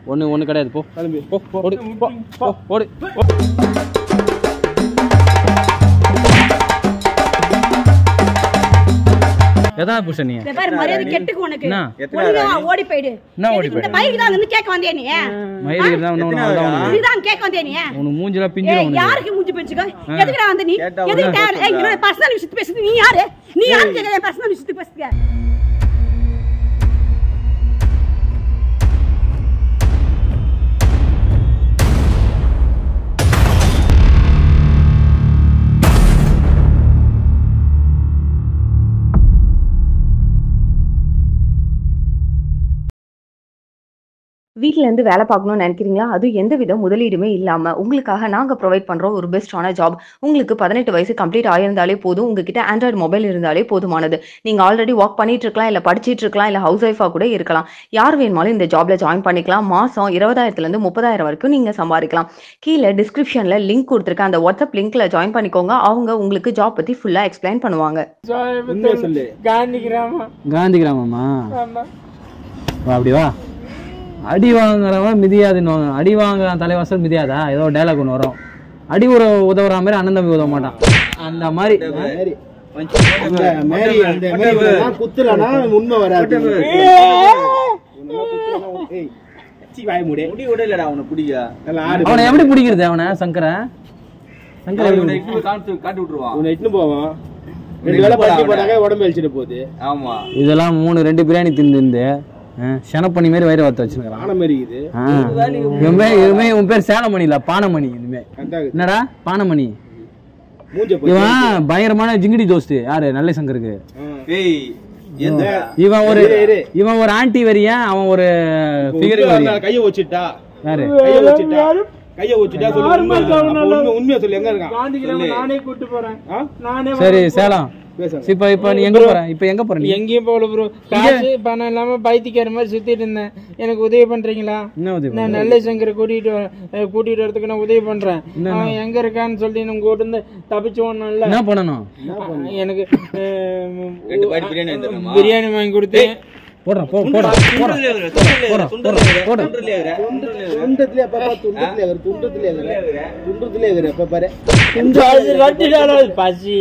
ஒன்று ஒன்று கிடையாது போ கிளம்பி போ ஓடு போ போ ஓடு எதா புருஷன் நீ இந்த பாரு மரியாதை கெட்டுக்கு உனக்கு என்ன? ஒழுங்கா ஓடி போயிடு என்ன ஓடி இந்த பைக் தான் வந்து கேட்க வந்தே நீ மயிருக்கு தான் இன்னொன்று அதான் உனக்கு இதுதான் கேட்க வந்தே நீ உனக்கு மூஞ்சில ஏய், பிஞ்சிடும் உனக்கு யாருக்கு மூஞ்சி பேச்சுக்கோ எதுக்குடா வந்து நீ எதுக்கு தேவை ஏய், என்னோட பர்சனல் விஷயத்து பேசுறது நீ யாரு நீ யாரு கேட்கற பர்சனல் விஷயத்துக்கு பேசுறீங்க வீட்ல இருந்து வேலை பார்க்கணும்னு நினைக்கிறீங்களா அது எந்த வித முதலீடுமே இல்லாம உங்களுக்காக நாங்க ப்ரொவைட் பண்றோம் ஒரு பெஸ்டான ஜாப் உங்களுக்கு பதினெட்டு வயசு கம்ப்ளீட் ஆயிருந்தாலே போதும் உங்ககிட்ட ஆண்ட்ராய்டு மொபைல் இருந்தாலே போதுமானது நீங்க ஆல்ரெடி ஒர்க் பண்ணிட்டு இருக்கலாம் இல்ல படிச்சிட்டு இருக்கலாம் இல்ல ஹவுஸ் ஒய்ஃபா கூட இருக்கலாம் யார் வேணுமாலும் இந்த ஜாப்ல ஜாயின் பண்ணிக்கலாம் மாசம் இருபதாயிரத்துல இருந்து முப்பதாயிரம் வரைக்கும் நீங்க சம்பாதிக்கலாம் கீழே டிஸ்கிரிப்ஷன்ல லிங்க் கொடுத்துருக்கேன் அந்த வாட்ஸ்அப் லிங்க்ல ஜாயின் பண்ணிக்கோங்க அவங்க உங்களுக்கு ஜாப் பத்தி ஃபுல்லா எக்ஸ்பிளைன் பண்ணுவாங்க உண்மையை சொல்லு காந்தி கிராமம் காந்தி கிராமமா ஆமா வா அப்படி வா அடி வாங்குறவன் மிதியாதுன்னு அடி வாங்குற தலைவாசல் மிதியாதா ஏதோ டைலாக் ஒன்று வரும் அடி உற உதவுற மாதிரி அண்ணன் தம்பி உதவ மாட்டான் அந்த மாதிரி மேரி அந்த மேரி அந்த மேரி இதெல்லாம் குத்துலனா உண்மை வராது உன்னெல்லாம் குத்துலனா உன்- ஏய், சீ, வாய மூடு. முடி விடலடா அவனை பிடிக்க நல்லா ஆடு. அவனை எப்படி பிடிக்கிறது அவனை சங்கர சங்கர எப்படி இவனை இட்டு காமிச்சு காட்டி விட்டுருவான் உன்னை இட்டுன்னு போவான் ரெண்டு வேளை பட்டி போட்டாங்க உடம்பு வலிச்சிட்டு போகுது ஆமா இதெல்லாம் மூணு ரெண்டு பிரியாணி தின்னு செனப்பண்ணி மாதிரி வயிறு வத்த வச்சுருக்கான் ஆன மாதிரி இது இவமே இவமே உன் பேர் சேலமணி இல்ல பானமணி இனிமே கண்டாகுது என்னடா பானமணி மூஞ்ச போய் இவன் பயங்கரமான ஜிங்கிடி தோஸ்து யாரு நல்ல சங்கருக்கு ஏய் எந்த இவன் ஒரு இரு, இரு. இவன் ஒரு ஆன்டி வரியன் அவன் ஒரு ஃபிகர் வரியன் கைய வச்சுட்டா யாரு கைய வச்சுட்டா கைய வச்சுட்டா சொல்லு உண்மை அப்ப உண்மை உண்மையா சொல்லு எங்க இருக்கான் காந்தி கிராமம் நானே கூட்டு போறேன் ஆ? நானே சரி சேலம் பேசுங்க இப்ப இப்ப நீ எங்க போற இப்ப எங்க போற நீ எங்கேயும் போகல ப்ரோ காசு பணம் இல்லாம பைத்தியக்கார மாதிரி சுத்திட்டு இருந்தேன் எனக்கு உதவி பண்றீங்களா என்ன உதவி நான் நல்ல சங்கரை கூட்டிட்டு வர- அஹ் கூட்டிட்டு வரதுக்கு நான் உதவி பண்றேன் அவன் எங்க இருக்கான்னு சொல்லி நம்ம கூட இருந்து தப்பிச்சு ஓடணும்ல என்ன பண்ணணும் எனக்கு அஹ், ரெண்டு பாக்கெட் பிரியாணி வந்துடுமா பிரியாணி வாங்கி கொடுத்து போடுறா போ போடா போடா போடா போடா போடா துண்டத்திலே பாப்பா துண்டத்திலே இருக்கிற துண்டத்திலே இருக்கிற துண்டத்திலே இருக்கிற இப்ப பாரு பசி கட்டிடாடா, பசி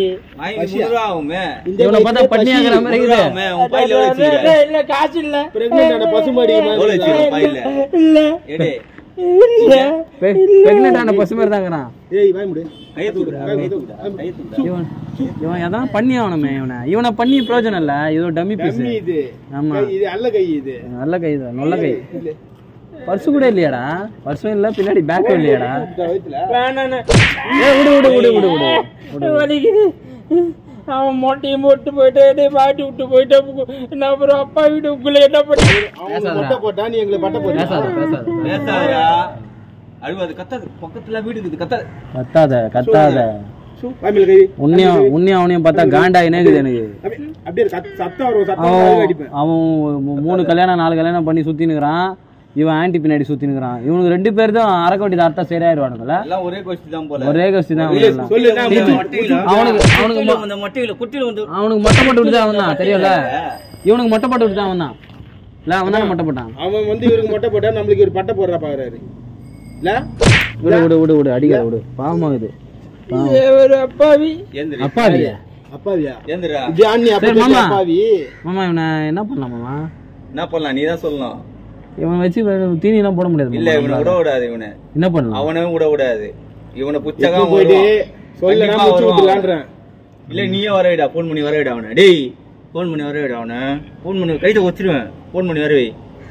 ஆகுமே இவனை பார்த்தா பட்னியாகிற மாதிரி இருக்குது ஆகுமே உன் பையில எவ்வளவு வச்சுக்கிற இல்ல, இல்ல காசு இல்ல பிரெக்னென்ட் பசுமாடி எவ்வளவு வச்சுக்கிற பையில இல்ல எடே இல்ல பிரெக்னென்ட் ஆன பசு மாதிரி தாங்கிறான் ஏய் வாய் முடி கையை தூக்குடா கையை தூக்குடா கையை தூக்குடா இவன் இவன் எதான் பண்ணி ஆகணுமே இவனை இவனை பண்ணி பிரயோஜனம் இல்ல இது ஒரு டம்மி பீஸ் கம்மி இது ஆமா கை, இது அல்ல கை இது நல்ல கை தான் நல்ல கை பர்சு கூட இல்லையாடா பர்சும் இல்ல பின்னாடி பேக்கும் இல்லையாடா இந்த வயித்துல வேணாண்ணே ஏய், விடு விடு விடு விடு விடு வலிக்குது அவன் மொட்டையும் போட்டு போயிட்டு டேய் பாட்டி விட்டு போயிட்டு நான் அப்புறம் அப்பா வீட்டு உங்களை என்ன பண்ணி அவனுக்கு மொட்டை போட்டா நீ எங்களுக்கு பட்டை போட்டா பேசாத பேசாத பேசாதடா அழுவாது கத்தாது பக்கத்துல வீடு இருக்குது கத்தாது கத்தாத கத்தாத வாய்மையில கை உன்னையும் உன்னையும் அவனையும் பார்த்தா காண்டாயினே இருக்குது எனக்கு அப்படி- அப்படியே சத்- சத்தம் வரும் சத்தம் அவன் வரும், அடிப்பேன் அவன் மூ- மூணு கல்யாணம் நாலு கல்யாணம் பண்ணி சுத்தினுக்குறான் இவன் ஆன்டி பின்னாடி சுத்தினுக்குறான் இவனுக்கு ரெண்டு பேர் தான் அரைக்கோட்டி தார்த்தா சரியாயிருவானுங்கள எல்லாம் ஒரே கோஷ்டி தான் போல ஒரே கஷ்டி தான் அவனுக்கு எல்லாம். சொல்லு நான் அவனுக்கு அவனுக்கு மொ- அந்த மொட்டையில குட்டியில வந்து அவனுக்கு மொட்டை போட்டு விட்டு அவன் தான் தெரியும்ல இவனுக்கு மொட்டை போட்டு விட்டு அவன் தான் இல்ல அவன் தான் மொட்டை போட்டான் அவன் வந்து இவருக்கு மொட்டை போட்டா நம்மளுக்கு ஒரு பட்டை போடுறா பாக்குறாரு இல்ல விடு விடு விடு விடு அடிக்காத விடு பாவமாகுது பாவம். ஒரு அப்பாவி ஏந்திரி அப்பா இல்லையா அப்பாவியா ஏந்திரா இது அண்ணி சரி, அப்பா மாமா. அப்பாவி மாமா இவனை என்ன பண்ணலாம் மாமா என்ன பண்ணலாம் நீ தான் சொல்லணும் இவன் வச்சு தீனி எல்லாம் போட முடியாது இல்ல மாமா. இவனை விட விடாது இவனை என்ன பண்ணலாம் அவனும் விட விடாது இவனை எப்போ புச்சகம் போயிட்டு வருவான். சொல்ல கண்டிப்பா நான் முச்சு வருவான். விட்டுலான்றேன் இல்ல நீயே வர விடா போன் பண்ணி வர விடா அவனை டேய் போன் பண்ணி வர விடா அவனை போன் பண்ணி கைத்த வச்சிருவேன் போன் பண்ணி வரவே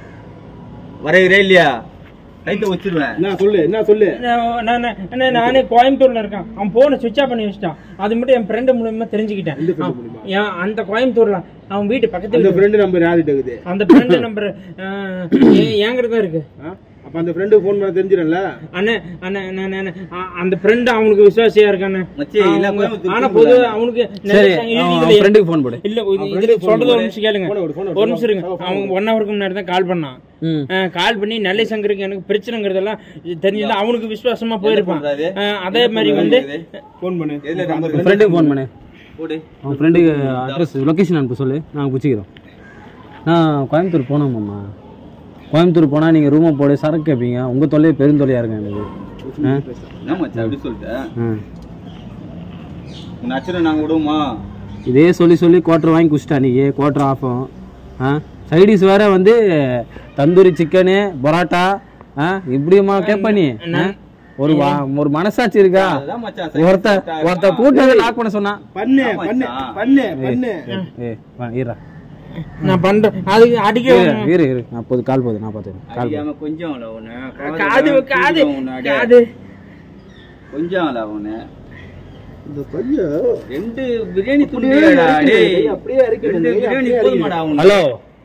வரவே இல்லையா கைத்த வச்சிருவேன் என்ன சொல்லு என்ன சொல்லு நான் நான்- நான் நானே கோயம்புத்தூர்ல இருக்கேன் அவன் போனை சுவிட்ச் ஆஃப் பண்ணி வச்சிட்டான் அது மட்டும் என் ஃப்ரெண்டு மூலமா தெரிஞ்சுக்கிட்டேன் எந்த friend மூலியமா? என் அந்த கோயம்புத்தூர்ல அவன் வீட்டு அந்த பக்கத்துல ஃப்ரெண்டு நம்பர் யார்கிட்ட இருக்குது அந்த ஃப்ரெண்டு நம்பர் என்கிட்ட தான் இருக்கு ஆ? அப்ப அந்த ஃப்ரெண்டுக்கு ஃபோன் பண்ண தெரிஞ்சிடும்ல அண்ணே அண்ணே அண்ணே, அண்ணே, அண்ணே, அ- அந்த ஃப்ரெண்ட் அவனுக்கு விசுவாசியா இருக்கானே மச்சி, இல்ல, அவங்க- கோயம்புத்தூர் ஆனா phone பொது பண்ணாங்க. அவனுக்கு சரி நிறைய- அவன் இது- அவன் இதுல- ஃப்ரெண்டுக்கு ஃபோன் போடு இல்ல இது- அவன் இதுல friend phone சொல்றது ஒரு பண்ணு. நிமிஷம் கேளுங்க phone எடு, phone எடு, ஒரு நிமிஷம் இருங்க phone எடு. அவங்க ஒன் ஹவருக்கு முன்னாடி தான் கால் பண்ணான் ம் கால் பண்ணி நெல்லை சங்கருக்கு எனக்கு பிரச்சனைங்கிறதெல்லாம் தெரிஞ்சது அவனுக்கு விசுவாசமா போயிருப்பான் பண்றாரு? அஹ், அதே மாதிரி வந்து ஃபோன் பண்ணு எதுல நம்பர் உன் ஃப்ரெண்டுக்கு ஃபோன் பண்ணு போடு அவன் ஃப்ரெண்டுக்கு அட்ரஸ் லொக்கேஷன் அனுப்ப சொல்லு நாங்கள் பிடிச்சிக்கிறோம் நான் கோயம்புத்தூர் போனோம் மாமா கோயம்புத்தூர் போனால் நீங்கள் ரூமை போடு சரக்கு கேட்பீங்க உங்கள் தொல்லையே பெருந்தொல்லையாக இருக்கும் எனக்கு ஆ என்ன மச்சான் அப்படி சொல்லிட்ட ஆ உன் அச்சனை நாங்க விடுவோமா இதே சொல்லி சொல்லி குவார்டர் வாங்கி குடிச்சிட்டா நீங்க குவார்டர் ஆஃப் ஆகும் ஆ சைடிஸ் வேற வந்து தந்தூரி சிக்கனு பரோட்டா ஆ இப்படியுமா கேட்ப நீ ஆ? ஒரு வா- ஒரு மனசாட்சி இருக்கா அதுதான் மச்சான் ஒருத்த ஒருத்த கூட்டு லாக் பண்ண சொன்னா பண்ணு பண்ணு பண்ணு பண்ணு ஏ ஈரா நான் பண்றேன் அதுக்கு அடிக்க இரு இரு நான் போது கால் போகுது நான் பார்த்துக்கிறேன் கால் போகுது அடிக்காம கொஞ்சம் இல்ல உன்னை காது காது உன்னை அடி. காது கொஞ்சம் இல்ல உன்னை இந்த பையன் ரெண்டு பிரியாணி துண்டியாடா டேய் அப்படியே இறக்கி ரெண்டு பிரியாணி போதுமாடா உனக்கு ஹலோ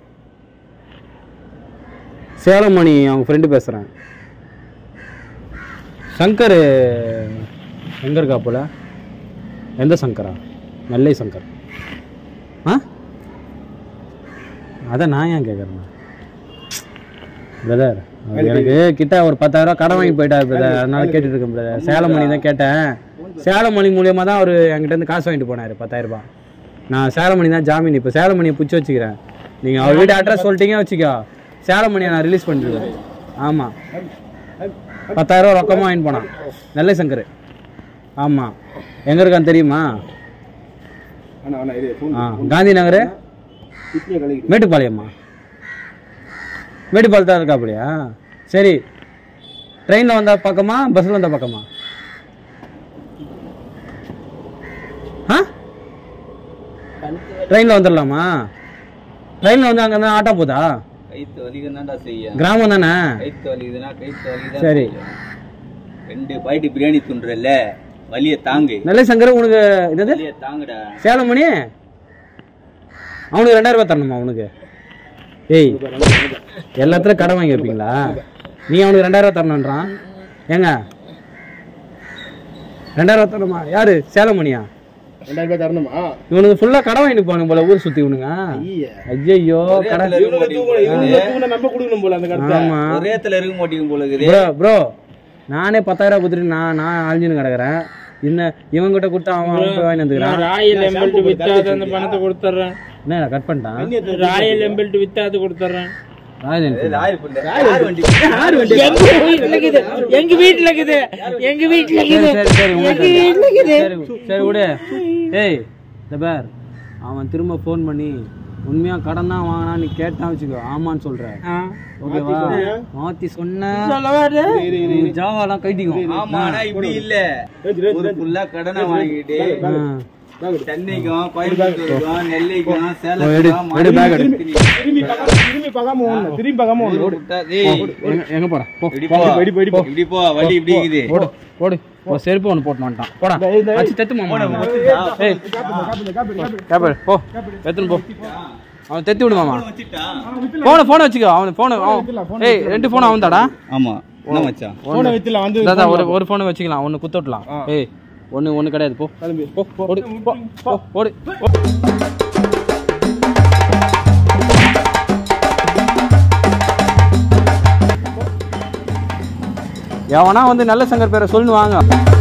சேலமணி அவங்க ஃப்ரெண்டு பேசுகிறேன் சங்கர் எங்கே இருக்கா போல எந்த சங்கரா நெல்லை சங்கர் ஆ அதான் நான் ஏன் கேட்குறேன் பிரதர் எனக்கு கிட்ட ஒரு பத்தாயிரம் கடன் வாங்கி போயிட்டார் பிரதர் அதனால கேட்டுட்டு இருக்கேன் பிரதர் சேலமணி தான் கேட்டேன் சேலமணி மூலியமா தான் அவர் என்கிட்ட இருந்து காசு வாங்கிட்டு போனார் பத்தாயிரம் ரூபாய் நான் சேலமணி தான் ஜாமீன் இப்போ சேலமணியை பிடிச்சி வச்சுக்கிறேன் நீங்கள் அவர் வீட்டு அட்ரஸ் சொல்லிட்டீங்க வச்சுக்கோ சேலமணியை நான் ரிலீஸ் பண்ணிடுவேன் ஆமாம் பத்தாயிரம் ரூபா ரொக்கமாக வாங்கிட்டு போனான் நெல்லை சங்கர் ஆமாம் எங்கே இருக்கான்னு தெரியுமா அண்ணா அண்ணா இது ஃபோன் ஆ காந்தி நகர் கிட்னியை கழுவிட்டு மேட்டுப்பாளையம்மா மேட்டுப்பாளையம் தான் இருக்கா அப்படியா சரி ட்ரெயினில் வந்தா பக்கமா பஸ்ஸில் வந்தா பக்கமா ஆ ட்ரெயினில் வந்துடலாமா ட்ரெயினில் வந்து அங்கே ஆட்டோ போதா கைத்து வலிக்குதான்டா செய்ய கிராமம் தானே கைத்து வலிக்குதுன்னா கைத்து வலிக்குதான் சரி. செய்யும். ரெண்டு பாய்ட்டு பிரியாணி துண்டுறல்ல வலிய தாங்கு நெல்லை சங்கர் உனக்கு என்னது வலிய தாங்குடா சேலமணி அவனுக்கு ரெண்டாயிரம் ரூபாய் தரணுமா அவனுக்கு ஏய் எல்லாத்துலயும் கடன் வாங்கி வைப்பீங்களா நீ அவனுக்கு ரெண்டாயிரம் ரூபாய் தரணுன்றான் ஏங்க ரெண்டாயிரம் ரூபாய் தரணுமா யாரு சேலமணியா ரெண்டாயிரம் ரூபாய் தரணுமா இவனுக்கு ஃபுல்லா கடன் வாங்கிட்டு போகணும் போல ஊர் சுத்தி இவனுங்க ஐயா ஐயோ கடன் இவனுக்கு தூக்கணும் இவனுக்கு தூக்கணும் நம்ம கொடுக்கணும் போல அந்த கடத்தை ஆமா ஒரே இடத்துல இருக்க மாட்டேங்க போல இருக்குது ப்ரோ ப்ரோ நானே பத்தாயிரம் கொடுத்துட்டு நான் நான் அழிஞ்சுன்னு கிடக்குறேன் இன்னும் இவன்கிட்ட கொடுத்தா அவன் அவன் போய் வாங்கி வந்துக்கிறான் ராயல் எம்பெல்ட் வித்தாது அந்த பணத்தை கொடுத்துட்றேன் என்ன கட் பண்ணிட்டான் ராயல் எம்பெல்ட் வித்தாது கொடுத்துட்றேன் ராயல் என்ஃபீல்டு. லாரி புள்ள யார் வண்டி எங்க வீட்டுல இருக்குது எங்க வீட்டுல இருக்குது எங்க வீட்டுல இருக்குது சரி சரி எங்க உனக்கு வீட்டுல இருக்குது சரி சரி விடு ஏய் இந்த பார் அவன் திரும்ப ஃபோன் பண்ணி உண்மையா கடன் தான் வாங்கினான்னு கேட்டான் வச்சுக்கோ ஆமான்னு சொல்ற ஆ. ஓகேவா மாத்தி சொன்ன சொல்ல வாரு ஜாவாலாம் கைட்டிக்கும் ஆமா ஆனா இப்படி இல்ல ஒரு ஃபுல்லா கடனை வாங்கிட்டு சென்னைக்கும் கோயம்புத்தூருக்கும் நெல்லைக்கும் எடு, சேலத்துக்கும் எடு, bag எடு. திரும்பி பார்க்காம திரும்பி பார்க்காம ஓடணும் திரும்பி பார்க்காம ஓடணும் விட்டா, டேய், எங்க- எங்க போற போ இப்படி போ இப்படி போ வண்டி இப்படி இருக்குது ஓடு ஓடு ஒரு செருப்பு ஒன்று போட்டு வந்துட்டான் போடா அச்சு தெத்து மாமா ஏய் கேப்பர் போ எத்துன்னு போ அவன் தெத்தி விடு மாமா போன போனை வச்சுக்கோ அவன் போன ஏய் ரெண்டு போன் அவன் தாடா ஆமா என்ன மச்சான் போன வித்துல வந்து இந்தா, ஒரு ஒரு போனை வச்சுக்கலாம் ஒன்று குத்த விட்டலாம் ஏய் ஒன்று ஒன்று கிடையாது போ போ ஓடு போ போ ஓடு போ. எவனா வந்து நல்ல சங்கர் பேரை சொல்லுன்னு வாங்க